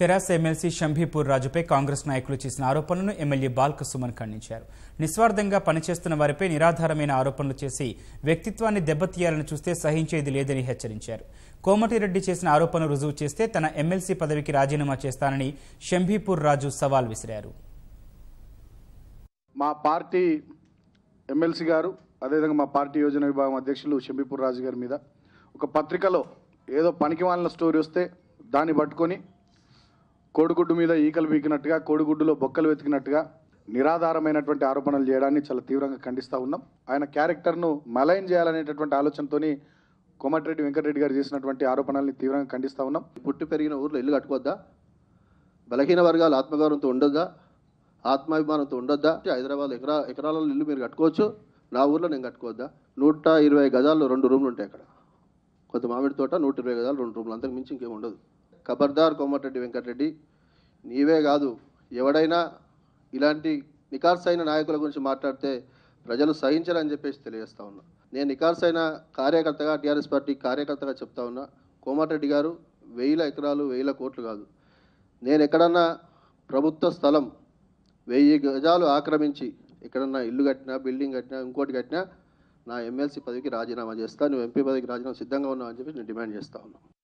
తెరాస MLC షంభీపూర్ రాజుపై Congress నాయకులు చేసిన ఆరోపణలను ఎమ్మెల్యే బాల్క సుమన్ ఖండించారు నిస్వార్థంగా పనిచేస్తున్న వారిపై నిరాధారమైన ఆరోపణలు చేసి వ్యక్తిత్వాన్ని దెబ్బతీయాలని చూస్తే సహించేది లేదని హెచ్చరించారు కోమటిరెడ్డి చేసిన ఆరోపణలు రుజువు చేస్తే తన ఎమ్మెల్సీ పదవికి రాజీనామా చేస్తానని షంభీపూర్ రాజు సవాల్ విసిరారు మా పార్టీ ఎమ్మెల్సీ గారు అదేవిధంగా మా పార్టీ యోజన విభాగం అధ్యక్షులు షంబీపూర్ రాజు గారి మీద ఒక పత్రికలో ఏదో పనికి వాళ్ళ స్టోరీ వస్తే దాన్ని పట్టుకొని కోడిగుడ్డు మీద ఈకలు పీకినట్టుగా కోడిగుడ్డులో బొక్కలు వెతికినట్టుగా నిరాధారమైనటువంటి ఆరోపణలు చేయడాన్ని చాలా తీవ్రంగా ఖండిస్తూ ఉన్నాం ఆయన క్యారెక్టర్ను మలైన్ చేయాలనేటటువంటి ఆలోచనతోని కోమటిరెడ్డి వెంకటరెడ్డి గారు చేసినటువంటి ఆరోపణల్ని తీవ్రంగా ఖండిస్తూ ఉన్నాం పుట్టి పెరిగిన ఊర్లో ఇల్లు కట్టుకోవద్దా బలహీన వర్గాలు ఆత్మగౌరవంతో ఉండొద్దా ఆత్మాభిమానంతో ఉండొద్దా హైదరాబాద్ ఎకరా ఎకరాలలో ఇల్లు మీరు కట్టుకోవచ్చు నా ఊర్లో నేను కట్టుకోవద్దా నూట ఇరవై గజాల్లో రెండు రూమ్లు ఉంటాయి అక్కడ కొంత మామిడి తోట నూట ఇరవై గజాలు రెండు రూమ్లు అంతకు మించి ఇంకేం ఉండదు ఖబర్దార్ కోమటిరెడ్డి వెంకటరెడ్డి నీవే కాదు ఎవడైనా ఇలాంటి నికార్సైన నాయకుల గురించి మాట్లాడితే ప్రజలు సహించరని చెప్పేసి తెలియజేస్తా ఉన్నా నేను నికార్సైన కార్యకర్తగా టీఆర్ఎస్ పార్టీ కార్యకర్తగా చెప్తా ఉన్నా కోమటిరెడ్డి గారు వేల ఎకరాలు వేల కోట్లు కాదు నేను ఎక్కడన్నా ప్రభుత్వ స్థలం వెయ్యి గజాలు ఆక్రమించి ఎక్కడన్నా ఇల్లు కట్టినా బిల్డింగ్ కట్టినా ఇంకోటి కట్టినా నా ఎమ్మెల్సీ పదవికి రాజీనామా చేస్తా నువ్వు ఎంపీ పదవికి రాజీనామా సిద్ధంగా ఉన్నావు అని చెప్పి నేను డిమాండ్ చేస్తా ఉన్నాను